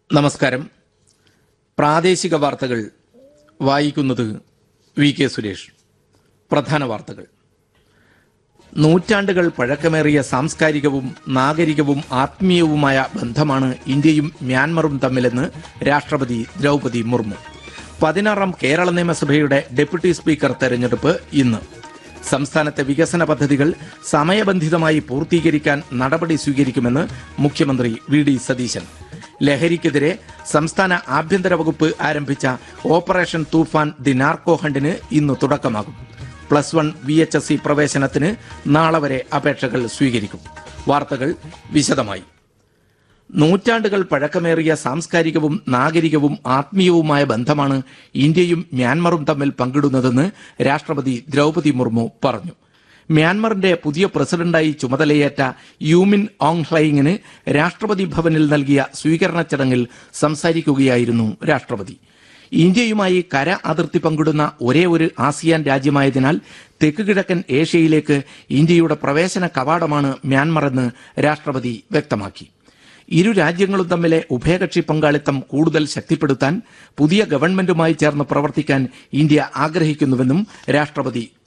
നമസ്കാരം പ്രാദേശിക വാർത്തകൾ വായിക്കുന്നത് വി കെ സുരേഷ് പ്രധാന വാർത്തകൾ നൂറ്റാണ്ടുകൾ പഴക്കമേറിയ സാംസ്കാരികവും നാഗരികവും ആത്മീയവുമായ ബന്ധമാണ് ഇന്ത്യയും മ്യാൻമറും തമ്മിലെന്ന് രാഷ്ട്രപതി ദ്രൗപതി മുർമു പതിനാറാം കേരള നിയമസഭയുടെ ഡെപ്യൂട്ടി സ്പീക്കർ തെരഞ്ഞെടുപ്പ് ഇന്ന് സംസ്ഥാനത്തെ വികസന പദ്ധതികൾ സമയബന്ധിതമായി പൂർത്തീകരിക്കാൻ നടപടി സ്വീകരിക്കുമെന്ന് മുഖ്യമന്ത്രി വി ഡി സതീശൻ ലഹരിക്കെതിരെ സംസ്ഥാന ആഭ്യന്തര വകുപ്പ് ആരംഭിച്ച ഓപ്പറേഷൻ തൂഫാൻ ദി നാർക്കോ ഹണ്ടിന് ഇന്ന് തുടക്കമാകും plus one V H S C പ്രവേശനത്തിന് നാളെ വരെ അപേക്ഷകൾ സ്വീകരിക്കും വാർത്തകൾ വിശദമായി നൂറ്റാണ്ടുകൾ പഴക്കമേറിയ സാംസ്കാരികവും നാഗരികവും ആത്മീയവുമായ ബന്ധമാണ് ഇന്ത്യയും മ്യാൻമറും തമ്മിൽ പങ്കിടുന്നതെന്ന് രാഷ്ട്രപതി ദ്രൗപതി മുർമു പറഞ്ഞു മ്യാൻമറിന്റെ പുതിയ പ്രസിഡന്റായി ചുമതലയേറ്റ യൂമിൻ ഓങ് ഹ്ലൈങ്ങിന് രാഷ്ട്രപതി ഭവനിൽ നൽകിയ സ്വീകരണ ചടങ്ങിൽ സംസാരിക്കുകയായിരുന്നു രാഷ്ട്രപതി ഇന്ത്യയുമായി കര അതിർത്തി പങ്കിടുന്ന ഒരേ ഒരു ആസിയാൻ രാജ്യമായതിനാൽ തെക്ക് കിഴക്കൻ ഏഷ്യയിലേക്ക് ഇന്ത്യയുടെ പ്രവേശന കവാടമാണ് മ്യാൻമർ എന്ന് രാഷ്ട്രപതി വ്യക്തമാക്കി ഇരു രാജ്യങ്ങളും തമ്മിലെ ഉഭയകക്ഷി പങ്കാളിത്തം കൂടുതൽ ശക്തിപ്പെടുത്താൻ പുതിയ ഗവൺമെന്റുമായി ചേർന്ന് പ്രവർത്തിക്കാൻ ഇന്ത്യ ആഗ്രഹിക്കുന്നുവെന്നും രാഷ്ട്രപതി